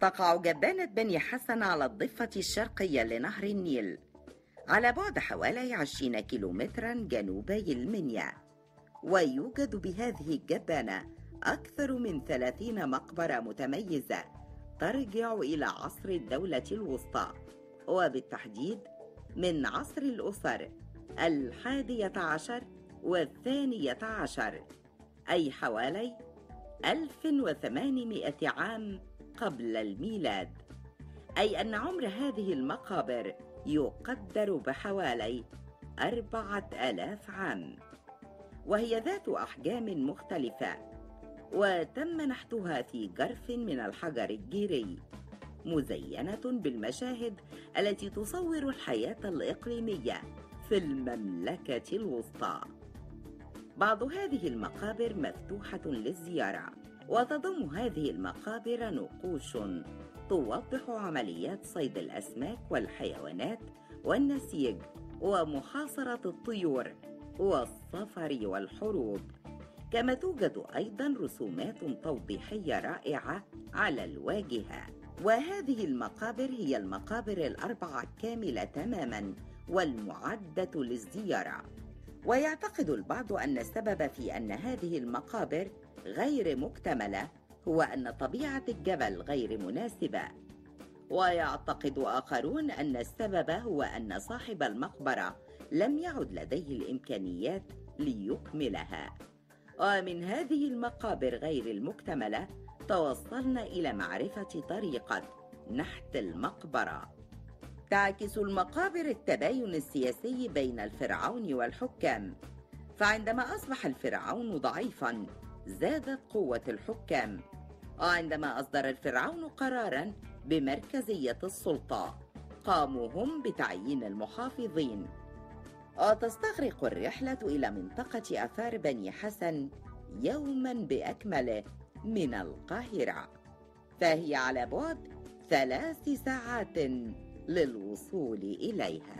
تقع جبانة بني حسن على الضفة الشرقية لنهر النيل على بعد حوالي 20 كيلومترا جنوبي المنيا ويوجد بهذه الجبانة أكثر من 30 مقبرة متميزة ترجع إلى عصر الدولة الوسطى وبالتحديد من عصر الأسر الحادية عشر والثانية عشر أي حوالي 1800 عام قبل الميلاد أي أن عمر هذه المقابر يقدر بحوالي أربعة آلاف عام وهي ذات أحجام مختلفة وتم نحتها في جرف من الحجر الجيري مزينة بالمشاهد التي تصور الحياة الإقليمية في المملكة الوسطى بعض هذه المقابر مفتوحة للزيارة وتضم هذه المقابر نقوش توضح عمليات صيد الأسماك والحيوانات والنسيج ومحاصرة الطيور والسفر والحروب كما توجد أيضا رسومات توضيحية رائعة على الواجهة وهذه المقابر هي المقابر الأربعة كاملة تماما والمعدة للزيارة ويعتقد البعض أن السبب في أن هذه المقابر غير مكتملة هو أن طبيعة الجبل غير مناسبة ويعتقد آخرون أن السبب هو أن صاحب المقبرة لم يعد لديه الإمكانيات ليكملها ومن هذه المقابر غير المكتملة توصلنا إلى معرفة طريقة نحت المقبرة تعكس المقابر التباين السياسي بين الفرعون والحكام فعندما أصبح الفرعون ضعيفا زادت قوة الحكام وعندما أصدر الفرعون قرارا بمركزية السلطة قاموا هم بتعيين المحافظين وتستغرق الرحلة إلى منطقة آثار بني حسن يوما بأكمله من القاهرة فهي على بعد ثلاث ساعات للوصول إليها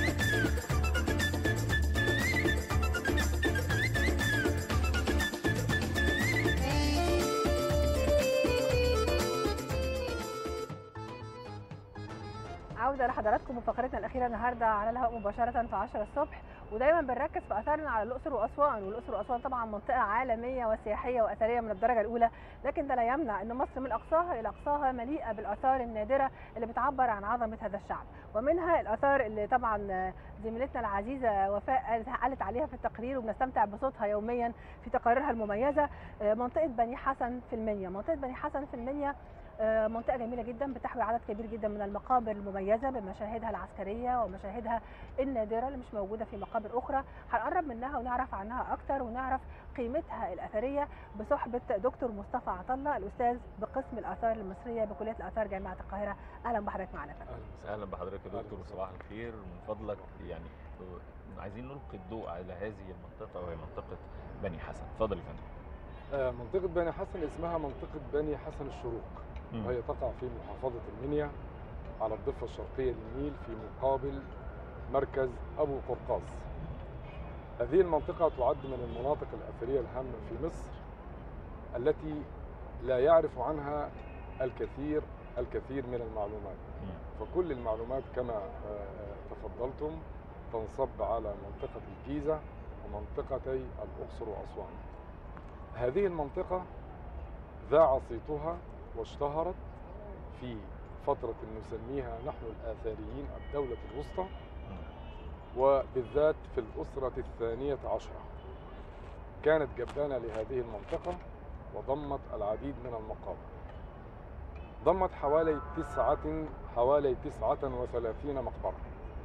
عودة لحضراتكم وفقرتنا الأخيرة النهاردة على الهواء مباشرة في 10 الصبح ودايما بنركز في اثارنا على الاقصر واسوان والاقصر واسوان طبعا منطقه عالميه وسياحيه واثريه من الدرجه الاولى لكن ده لا يمنع ان مصر من اقصاها الى اقصاها مليئه بالاثار النادره اللي بتعبر عن عظمه هذا الشعب ومنها الاثار اللي طبعا زميلتنا العزيزه وفاء قالت عليها في التقرير وبنستمتع بصوتها يوميا في تقاريرها المميزه منطقه بني حسن في المنيا منطقه بني حسن في المنيا منطقة جميلة جدا بتحوي عدد كبير جدا من المقابر المميزة بمشاهدها العسكرية ومشاهدها النادرة اللي مش موجودة في مقابر أخرى هنقرب منها ونعرف عنها أكتر ونعرف قيمتها الأثرية بصحبة دكتور مصطفى عطلة الأستاذ بقسم الآثار المصرية بكلية الآثار جامعة القاهرة أهلا بحضرتك معنا أهلا وسهلا بحضرتك يا دكتور صباح الخير من فضلك يعني عايزين نلقي الضوء على هذه المنطقة وهي منطقة بني حسن اتفضل يا فندم منطقة بني حسن اسمها منطقة بني حسن الشروق وهي تقع في محافظة المنيا على الضفة الشرقية للنيل في مقابل مركز أبو قرقاز هذه المنطقة تعد من المناطق الأثرية الهامة في مصر التي لا يعرف عنها الكثير الكثير من المعلومات فكل المعلومات كما تفضلتم تنصب على منطقة الجيزة ومنطقتي الأقصر وأسوان هذه المنطقة ذاع صيتها واشتهرت في فترة نسميها نحن الآثاريين الدولة الوسطى وبالذات في الأسرة الثانية عشرة كانت جبانة لهذه المنطقة وضمت العديد من المقابر ضمت حوالي تسعة حوالي تسعة وثلاثين مقبرة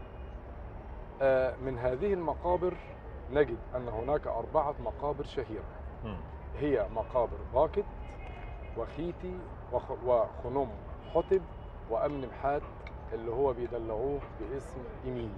من هذه المقابر نجد أن هناك أربعة مقابر شهيرة هي مقابر باكت وخيتي وخنم حطب وامن محات اللي هو بيدلعوه باسم ايميلي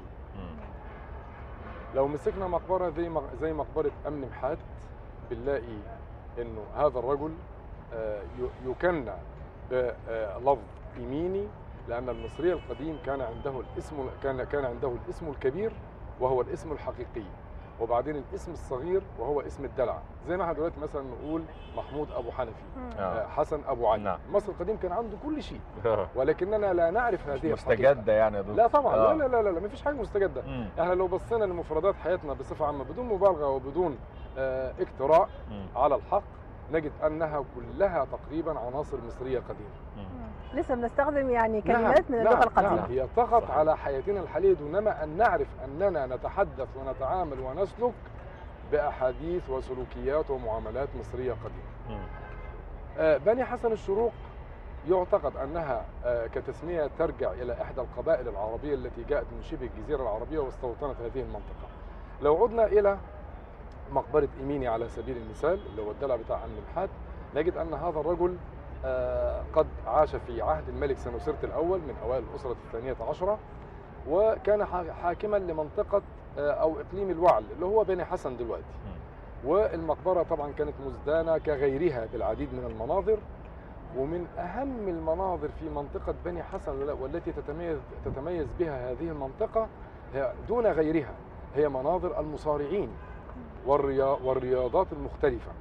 لو مسكنا مقبره زي زي مقبره امن محات بنلاقي انه هذا الرجل يكنى بلفظ ايميني لان المصري القديم كان عنده الاسم كان كان عنده الاسم الكبير وهو الاسم الحقيقي وبعدين الاسم الصغير وهو اسم الدلع زي ما احنا دلوقتي مثلا نقول محمود ابو حنفي مم. آه. آه، حسن ابو علي نعم. مصر القديم كان عنده كل شيء آه. ولكننا لا نعرف مش هذه الحقيقة. مستجده يعني يا دكتور لا طبعا آه. لا لا لا لا ما فيش حاجه مستجده مم. احنا لو بصينا لمفردات حياتنا بصفه عامه بدون مبالغه وبدون آه، اكتراء مم. على الحق نجد انها كلها تقريبا عناصر مصريه قديمه مم. مم. لسه بنستخدم يعني كلمات من نعم اللغه نعم القديمه هي طغت صحيح. على حياتنا الحاليه دونما ان نعرف اننا نتحدث ونتعامل ونسلك باحاديث وسلوكيات ومعاملات مصريه قديمه مم. آه، بني حسن الشروق يعتقد انها آه، كتسميه ترجع الى احدى القبائل العربيه التي جاءت من شبه الجزيره العربيه واستوطنت هذه المنطقه. لو عدنا الى مقبره ايميني على سبيل المثال اللي هو الدلع بتاع النمحات نجد ان هذا الرجل آه، قد عاش في عهد الملك سنوسرت الاول من اوائل الاسره الثانيه عشره وكان حا- حاكما لمنطقه آه، او اقليم الوعل اللي هو بني حسن دلوقتي. والمقبرة طبعا كانت مزدانة كغيرها بالعديد من المناظر ومن أهم المناظر في منطقة بني حسن والتي تتميز تتميز بها هذه المنطقة هي دون غيرها هي مناظر المصارعين والريا والرياضات المختلفة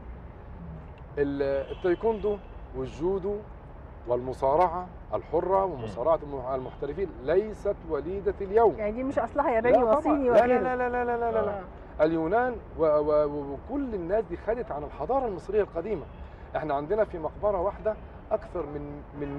ال- التايكوندو والجودو والمصارعة الحرة ومصارعة الم- المحترفين ليست وليدة اليوم يعني دي مش اصلها ياباني لا طبعاً. وصيني لا وغيره لا لا لا لا لا, لا, لا. آه. اليونان و و وكل الناس دي خدت عن الحضاره المصريه القديمه احنا عندنا في مقبره واحده اكثر من من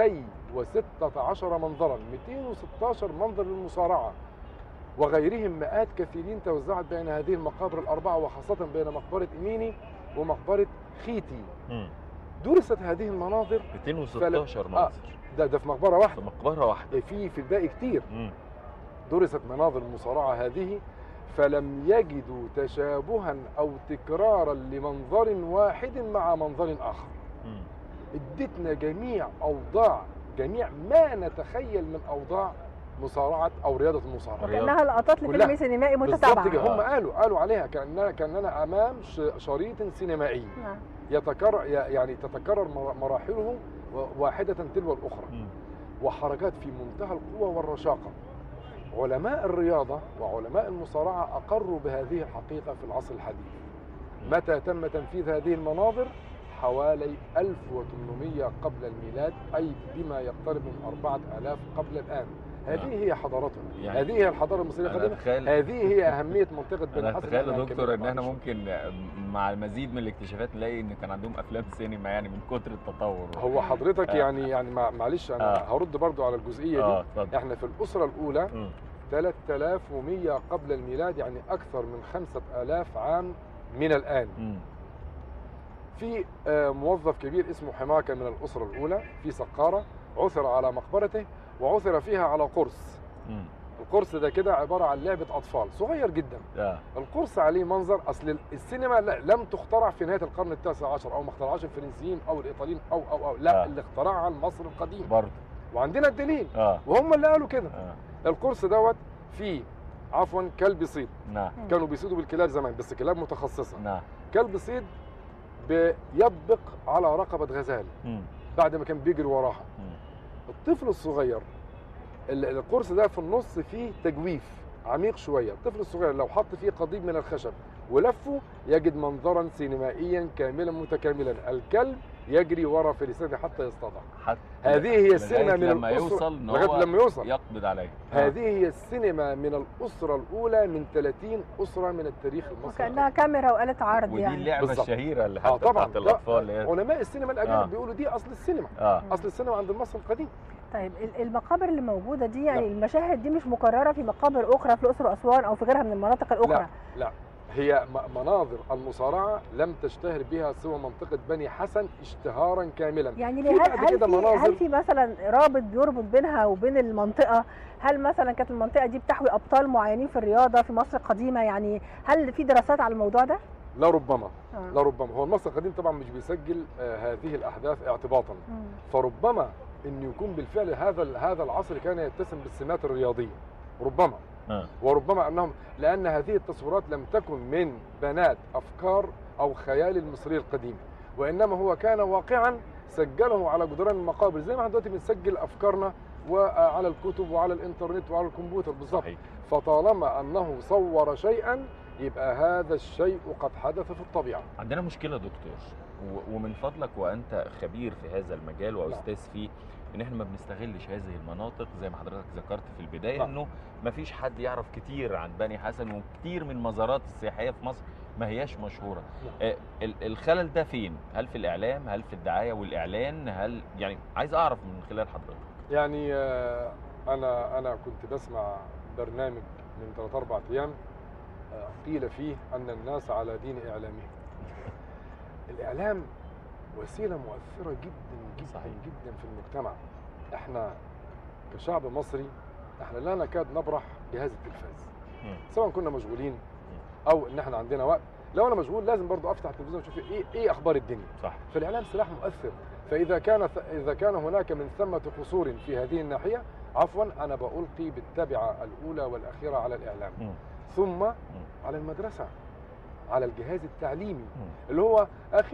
216 منظرا 216 منظر للمصارعه وغيرهم مئات كثيرين توزعت بين هذه المقابر الاربعه وخاصه بين مقبره ايميني ومقبره خيتي مم. درست هذه المناظر 216 آه. منظر ده ده في مقبره في واحده مقبره واحده في في الباقي كتير مم. درست مناظر المصارعة هذه فلم يجدوا تشابها أو تكرارا لمنظر واحد مع منظر آخر مم. ادتنا جميع أوضاع جميع ما نتخيل من أوضاع مصارعة أو رياضة المصارعة وكانها لقطات كلها. لفيلم سينمائي بالظبط متتابعه كده هم آه. قالوا قالوا عليها كأننا كأننا أمام ش- شريط سينمائي نعم. يتكرر يعني تتكرر مر- مراحله واحدة تلو الأخرى مم. وحركات في منتهى القوة والرشاقة علماء الرياضة وعلماء المصارعة أقروا بهذه الحقيقة في العصر الحديث متى تم تنفيذ هذه المناظر حوالي 1800 قبل الميلاد أي بما يقترب من 4000 قبل الآن هذه هي حضارتنا يعني هذه هي الحضارة المصرية انا القديمة اتخيل هذه هي أهمية منطقة بني انا حسن اتخيل اللي يا دكتور هنكملها ان احنا بعد ممكن مع المزيد من الاكتشافات نلاقي ان كان عندهم افلام سينما يعني من كتر التطور هو حضرتك آه. يعني يعني مع- معلش أنا آه. هرد برضو على الجزئية دي اه اتفضل احنا في الأسرة الأولى مم. 3100 قبل الميلاد يعني أكثر من 5000 عام من الآن مم. في آه، موظف كبير اسمه حماكة من الأسرة الأولى في سقارة عثر على مقبرته وعثر فيها على قرص مم. القرص ده كده عبارة عن لعبة أطفال صغير جدا اه القرص عليه منظر أصل السينما لا لم تخترع في نهاية القرن التاسع عشر أو ما اخترعهاش الفرنسيين أو الإيطاليين أو أو أو لا آه. اللي اخترعها المصري القديم برضه وعندنا الدليل اه وهم اللي قالوا كده اه القرص دوت فيه عفوا كلب صيد نعم كانوا بيصيدوا بالكلاب زمان بس كلاب متخصصة نعم كلب صيد بيبق على رقبة غزال مم. بعد ما كان بيجري وراها مم. الطفل الصغير ال- القرص ده في النص فيه تجويف عميق شوية الطفل الصغير لو حط فيه قضيب من الخشب ولفه يجد منظرا سينمائيا كاملا متكاملا الكلب يجري ورا فريسته حتى يصطادها حتى هذه هي السينما لغاية من لما الأسرة- يوصل ان لغاية هو لما يوصل يقبض عليه آه. هذه هي السينما من الأسرة الأولى من 30 أسرة من التاريخ المصري وكانها كاميرا وآلة عرض ودي يعني اللعبه بالظبط. الشهيره اللي اه حتى طبعا بتاعت الاطفال اللي هي علماء السينما الأجانب آه. بيقولوا دي أصل السينما اه أصل السينما عند المصري القديم طيب ال- المقابر اللي موجوده دي يعني لا. المشاهد دي مش مكرره في مقابر اخرى في الاقصر واسوان او في غيرها من المناطق الاخرى هي م- مناظر المصارعة لم تشتهر بها سوى منطقة بني حسن اشتهارا كاملا يعني في ليه- هل بعد هل كده في مناظر- هل في مثلا رابط بيربط بينها وبين المنطقه هل مثلا كانت المنطقه دي بتحوي ابطال معينين في الرياضه في مصر القديمه يعني هل في دراسات على الموضوع ده لا ربما آه. لا ربما هو المصري القديم طبعا مش بيسجل آه، هذه الأحداث اعتباطا مم. فربما أن يكون بالفعل هذا ال- هذا العصر كان يتسم بالسمات الرياضية ربما آه. وربما أنهم لأن هذه التصويرات لم تكن من بنات أفكار أو خيال المصري القديم وإنما هو كان واقعا سجله على جدران المقابر زي ما احنا دلوقتي بنسجل أفكارنا وعلى الكتب وعلى الإنترنت وعلى الكمبيوتر بالظبط صحيح فطالما انه صور شيئا يبقى هذا الشيء قد حدث في الطبيعه عندنا مشكله دكتور و- ومن فضلك وانت خبير في هذا المجال واستاذ فيه ان احنا ما بنستغلش هذه المناطق زي ما حضرتك ذكرت في البدايه نعم. انه ما فيش حد يعرف كتير عن بني حسن وكتير من المزارات السياحيه في مصر ما هياش مشهوره نعم. آه، ال- الخلل ده فين هل في الاعلام هل في الدعايه والاعلان هل يعني عايز اعرف من خلال حضرتك يعني آه، انا انا كنت بسمع برنامج من ثلاث اربع ايام آه، قيل فيه ان الناس على دين اعلامهم الاعلام وسيله مؤثره جدا جدا صحيح. جدا في المجتمع احنا كشعب مصري احنا لا نكاد نبرح جهاز التلفاز مم. سواء كنا مشغولين او ان احنا عندنا وقت لو انا مشغول لازم برضو افتح التلفزيون واشوف ايه ايه اخبار الدنيا صح فالاعلام سلاح مؤثر فاذا كان اذا كان هناك من ثمه قصور في هذه الناحيه عفوا انا بالقي بالتبعه الاولى والاخيره على الاعلام مم. ثم على المدرسه على الجهاز التعليمي مم. اللي هو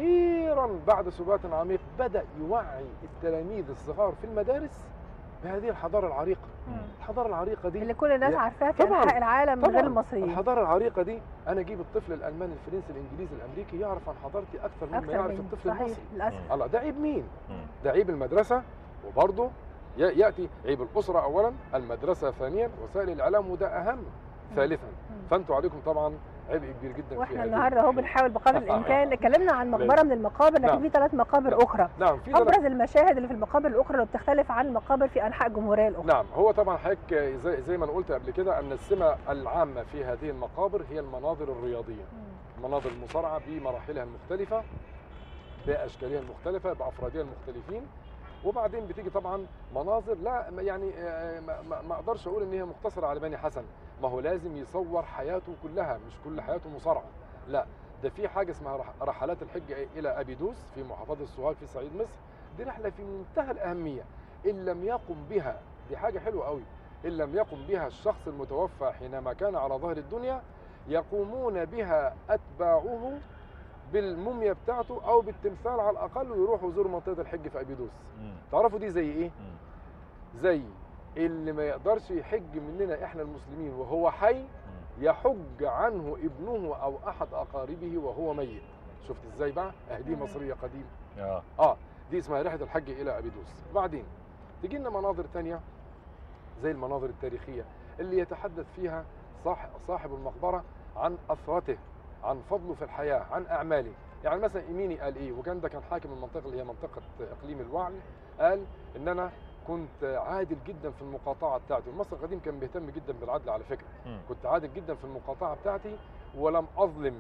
اخيرا بعد سبات عميق بدا يوعي التلاميذ الصغار في المدارس بهذه الحضاره العريقه مم. الحضاره العريقه دي اللي كل الناس يا- عارفاها في طبعاً، انحاء العالم من غير طبعاً المصريين الحضاره العريقه دي انا اجيب الطفل الالماني الفرنسي الانجليزي الامريكي يعرف عن حضارتي اكثر مما اكثر يعرف من الطفل صحيح المصري للاسف الله ده عيب مين مم. ده عيب المدرسه وبرضه ي- ياتي عيب الاسره اولا المدرسه ثانيا وسائل الاعلام وده اهم ثالثا مم. فانتوا عليكم طبعا عبء كبير جدا في واحنا هذه النهارده اهو بنحاول بقدر الامكان اتكلمنا عن مقبره من المقابر لكن نعم. في ثلاث مقابر نعم. اخرى نعم في ثلاث- ابرز المشاهد اللي في المقابر الاخرى اللي بتختلف عن المقابر في انحاء الجمهوريه الاخرى نعم هو طبعا حضرتك زي, زي ما انا قلت قبل كده ان السمه العامه في هذه المقابر هي المناظر الرياضيه مم. مناظر المصارعه بمراحلها المختلفه باشكالها المختلفه بافرادها المختلفين وبعدين بتيجي طبعا مناظر لا ما- يعني آه، ما- ما ما اقدرش اقول ان هي مقتصره على بني حسن ما هو لازم يصور حياته كلها مش كل حياته مصارعه لا ده في حاجه اسمها رح- رحلات الحج الى ابيدوس في محافظه سوهاج في صعيد مصر دي رحله في منتهى الاهميه ان لم يقم بها دي حاجه حلوه قوي ان لم يقم بها الشخص المتوفى حينما كان على ظهر الدنيا يقومون بها اتباعه بالموميا بتاعته او بالتمثال على الاقل ويروحوا يزوروا منطقه الحج في ابيدوس مم. تعرفوا دي زي ايه مم. زي اللي ما يقدرش يحج مننا احنا المسلمين وهو حي مم. يحج عنه ابنه او احد اقاربه وهو ميت شفت ازاي بقى اهدي مم. مصريه قديمه اه اه دي اسمها رحله الحج الى ابيدوس بعدين تجي لنا مناظر تانية زي المناظر التاريخيه اللي يتحدث فيها صاحب صاحب المقبره عن اثرته عن فضله في الحياه عن اعماله يعني مثلا ايميني قال ايه وكان ده كان حاكم المنطقه اللي هي منطقه اقليم الوعل قال ان انا كنت عادل جدا في المقاطعه بتاعتي المصري القديم كان بيهتم جدا بالعدل على فكره مم. كنت عادل جدا في المقاطعه بتاعتي ولم اظلم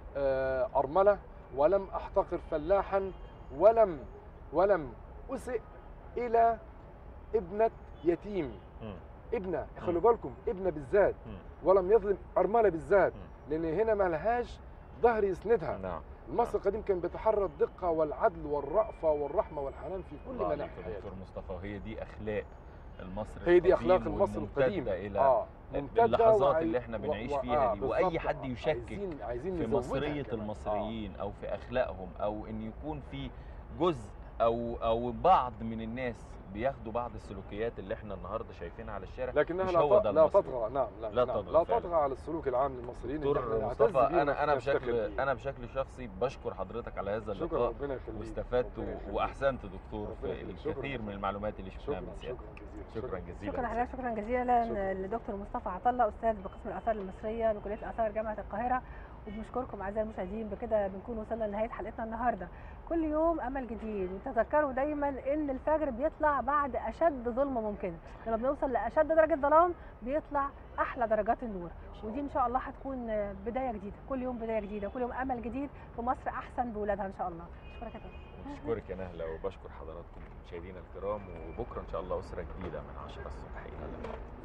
آه، ارمله ولم احتقر فلاحا ولم ولم اسئ الى ابنه يتيم مم. ابنه مم. خلوا بالكم ابنه بالذات مم. ولم يظلم ارمله بالذات مم. لان هنا ما لهاش ظهر يسندها نعم المصري القديم كان بيتحرى الدقه والعدل والرأفه والرحمه والحنان في كل الله عليك مناحي يا حياته دكتور مصطفى وهي دي اخلاق المصري هي دي القديم اخلاق المصري والممتدة القديم الى اه ممتدة اللحظات وعاي- اللي احنا بنعيش و- و- فيها آه، دي واي بالظبط. حد آه، يشكك عايزين عايزين في نزودها مصرية كمان. المصريين او في اخلاقهم او ان يكون في جزء او او بعض من الناس بياخدوا بعض السلوكيات اللي احنا النهارده شايفينها على الشارع لكنها مش لا, هو ط- ده لا المصري. تطغى نعم لا لا نعم. تطغى لا فعلا. تطغى على السلوك العام للمصريين اللي دكتور إحنا نعتز مصطفى بيه انا انا ونفتخر بشكل بيه. انا بشكل شخصي بشكر حضرتك على هذا شكرا اللقاء ربنا يخليك واستفدت ربنا يخليك. واحسنت دكتور ربنا في يخليك. شكرا. الكثير من المعلومات اللي شفناها شكرا من سيادتك شكرا جزيلا شكرا جزيلا شكرا يا لحضرتك شكرا جزيلا شكرا. للدكتور مصطفى عطله استاذ بقسم الاثار المصريه بكليه الاثار جامعه القاهره وبنشكركم اعزائي المشاهدين بكده بنكون وصلنا لنهايه حلقتنا النهارده كل يوم امل جديد وتذكروا دايما ان الفجر بيطلع بعد اشد ظلمه ممكنه لما بنوصل لاشد درجه ظلام بيطلع احلى درجات النور ودي ان شاء الله هتكون بدايه جديده كل يوم بدايه جديده كل يوم امل جديد في مصر احسن بولادها ان شاء الله اشكرك يا دكتور بشكرك يا نهله وبشكر حضراتكم مشاهدينا الكرام وبكره ان شاء الله اسره جديده من 10 الصبح الى اللقاء